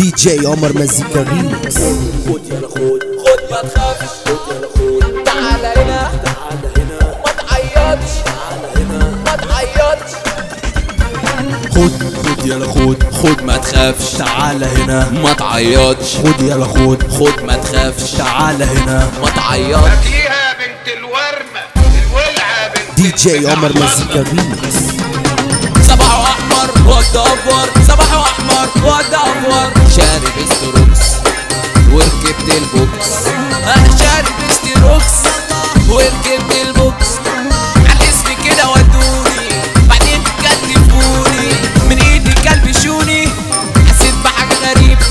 دي جي عمر مزيكا ريمكس خد يلا خد خد ما تخافش خد يلا خد تعال هنا تعال هنا ما تعيطش تعال هنا ما تعيطش خد خد يلا خد خد ما تخافش تعال هنا ما تعيطش خد يلا خد خد ما تخافش تعال هنا ما تعيطش فيها بنت الورمة الولعة بنت دي جي عمر الورمة. مزيكا ريمكس صباحه احمر واتدور صباحه احمر واتدور شارب استروكس وركبت البوكس انا شارب استروكس وركبت البوكس على اسمي كده ودوني بعدين كلفوني من ايدي كلبشوني حسيت بحاجه غريبه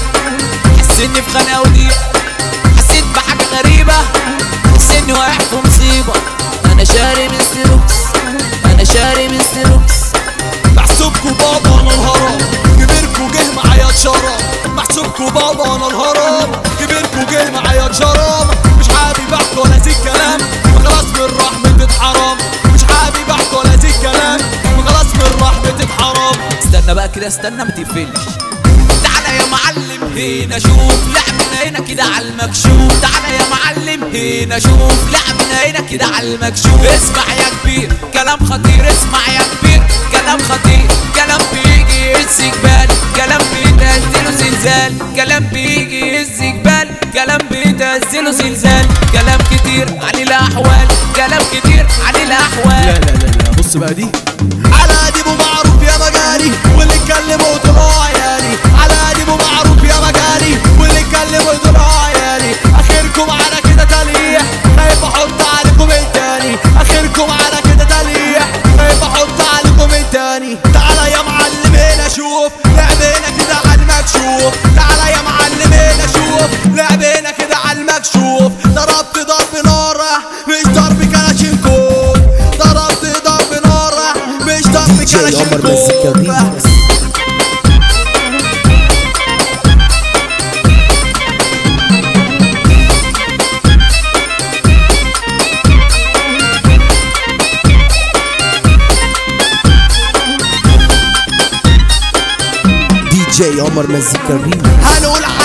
حسيتني في خنقه وضيق حسيت بحاجه غريبه حسيتني واقع في مصيبه انا شارب استروكس انا شارب استروكس محسوبكوا بابا انا الهرم كبيركوا جه معايا اتشرب محسوبكوا بابا انا الهرم كبيركوا جه معايا اتشرب مش حابب احكي ولا زي الكلام خلاص من رحمة اتحرم مش حابب احكي ولا زي الكلام خلاص من رحمة اتحرم استنى بقى كده استنى ما تقفلش تعالى يا معلم هنا شوف لعبنا هنا كده على المكشوف تعالى يا معلم هنا شوف لعبنا هنا كده على المكشوف اسمع يا كبير كلام خطير اسمع يا كبير كلام خطير كلام بيجي يهز جبال كلام بيتهزله زلزال كلام بيجي يهز جبال كلام بيتهزله زلزال كلام كتير عن الاحوال كلام كتير عن الاحوال لا لا لا لا بص بقى دي على اديبه معروف يا مجاري واللي اتكلموا طلعوا عيالي على اديبه معروف يا مجاري واللي اتكلموا طلعوا عيالي اخركم على كده تليح خايف احط عليكم التاني اخركم على كده تليح خايف احط عليكم التاني تعالى يا معلم هنا شوف لعبنا كده على المكشوف تعالى يا معلم هنا شوف لعبنا كده على المكشوف ضربت ضرب نار مش ضرب كلاشينكوف ضربت ضرب نار مش ضرب دي جي عمر مزيكا كلاشينكوف ريمكس دي جي عمر مزيكا ريمكس هنقول